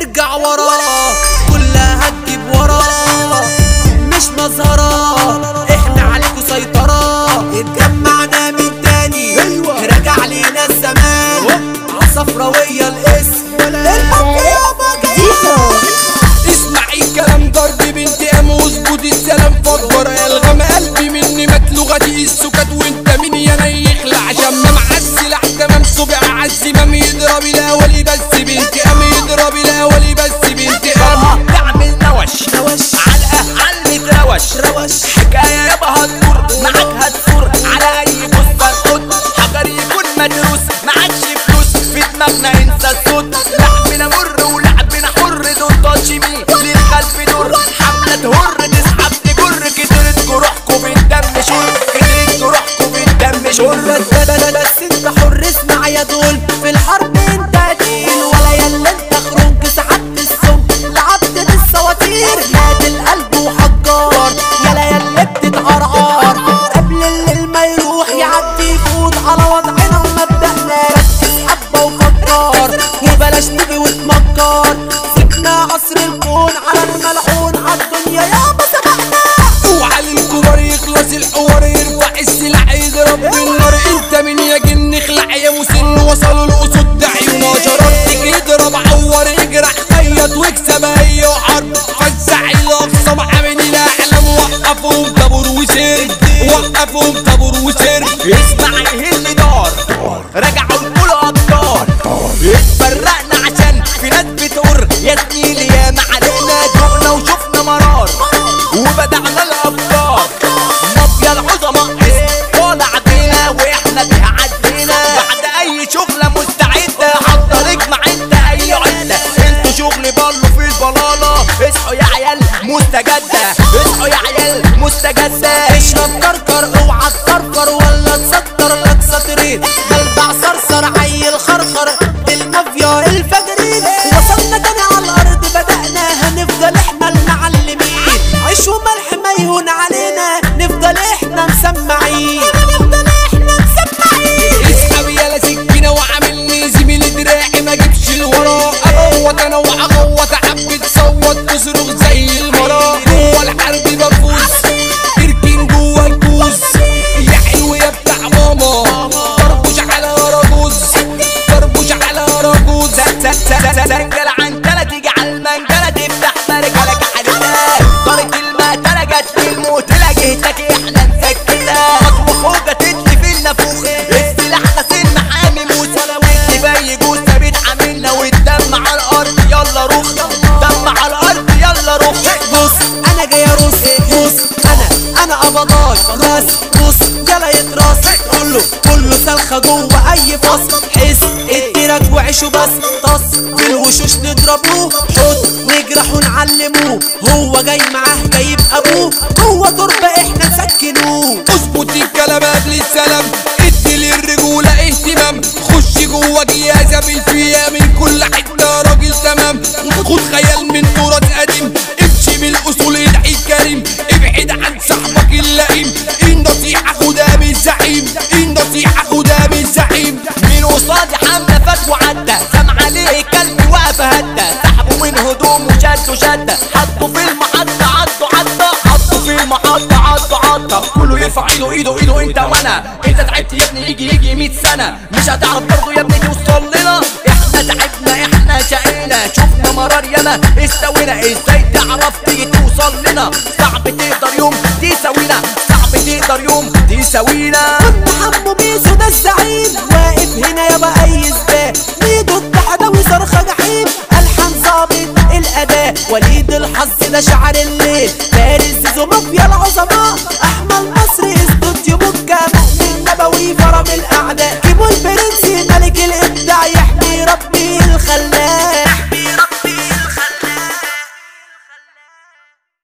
ارجع ورا كلها هتجيب ورا مش مظهرة احنا عليكوا سيطرة اتجمعنا من تاني رجع لينا الزمان عالصفراوية الاسم اسمعي كلام ضرب بنت ام واظبط السلام فكر الغم قلبي مني مات لغتي السكات وانت مين يا ني يخلع شمام عالسلاح تمام صبع عالزمام يضرب الاولي بس بنت ام يضرب الاولي بس بنت ام تعمل نوش نوش. علقة علة روش روش. حكاية يابا هتدور معاك هتدور على أي بوستر خد حجر يكون مدروس معكش فلوس في دماغنا انسى الصوت لعبنا مر ولعبنا حر دون تاتش مي للخلف دور حملة تهر تسحب تجر كترت جروحكوا بالدم شر كترت جروحكوا بالدم شر بس بس بس انت حر اسمع يا دول في الحرب انت قتيل ولا يلا انت خرنج سحبت السم لعبت بالسواتير نادي القلب وحجار يلا يلا بتتعرعر قبل الليل ما يروح يعدي يفوت على وضعنا ومبدأنا ركز حبة وفكر وبلاش تيجي وتمكر سيبنا عصر الكون على الملعون عالدنيا يابا سبقنا اوعى للكبار يخلص الحوار يرفع السلاح يضرب بالنار انت من يا جن اخلع يا مسن وصلوا الاسود ده عيونها جرارتك يضرب عور يجرح خيط واكسب هي وحرب فزع الاقصى عامل الاعلام وقفهم طابور وسير وقفهم طابور وسير اسمع يهل دار رجعوا الكل ابطال اتفرقنا عشان في ناس بتقر يا زميلي يا ما علينا دقنا وشفنا مرار وبدعنا الابطال مافيا العظماء اسم طالع بينا واحنا بيها عدينا بعد اي شغله مستعده حضرك مع انت اي عده انتوا شغل بالو في البلاله اصحوا يا عيال مستجده اصحوا يا عيال مستجده اشرب كركر اوعى تكركر ولا تسكر لك سطرين بلبع صرصر عيل خرخر المافيا الفجرين وصلنا تاني على الارض بدأنا هنفضل احنا المعلمين عيش وملح ما يهون علينا نفضل احنا مسمعين نفضل احنا مسمعين اسحب يالا سكينة وعاملني زميل دراعي ما جيبش الورا اغوط انا واغوط حبة صوت تصرخ زي المرا جوه الحرب بفوز تركين جوه الكوز يا حلو يا بتاع ماما طربوش على رجوز طربوش على رجوز سنجلة عنجلة تيجي على المنجلة تفتح مرجلك حديدة طارت المقتلة جت في المقتلة جهتك احنا نسكتها خطوة فوقة تدلي في النافوخ السلاح غسيل محامي موسى التباي جوز ثابت عاملنا والدم على الارض يلا روح دم على الارض يلا روح بص انا جاي ارص بص انا انا قبضاي راس بص يلا يتراس كله كله سلخه جوه اي فص حس اديلك وعيشه بس طص في الوشوش نضربوه حط نجرحه نعلموه هو جاي معاه جايب ابوه جوه تربه احنا نسكنوه اظبط الكلام قبل السلام ادي للرجولة اهتمام خش جوه جيازة بالفيا من كل حتة راجل تمام خد خيال من تراث قديم امشي بالاصول ادعي الكريم ابعد عن صاحبك اللئيم النصيحة خدها من الزعيم النصيحة خدها من الزعيم من قصادي حملة فات وعدى سام عليه كلب وقف هدى سحبوا من هدومه شدوا شدة حطوا في المحطة عطوا عطة حطوا في المحطة عطوا عطة كله يرفع ايده ايده ايده انت وانا انت تعبت يا ابني يجي يجي 100 سنة مش هتعرف برضه يا ابني توصل لنا احنا تعبنا احنا شقينا شفنا مرار ياما استوينا ازاي تعرف تيجي توصل لنا صعب تقدر يوم تساوينا صعب تقدر يوم تساوينا حمو بيسو ده الزعيم واقف هنا يابا اي سباق ميدو التحداوي صرخة جحيم الحان ظابط الاداء وليد الحظ ده شعر الليل فارس زيزو مافيا العظماء احمد مصري استوديو مكة مؤمن نبوي فرم الاعداء كيمو البرنس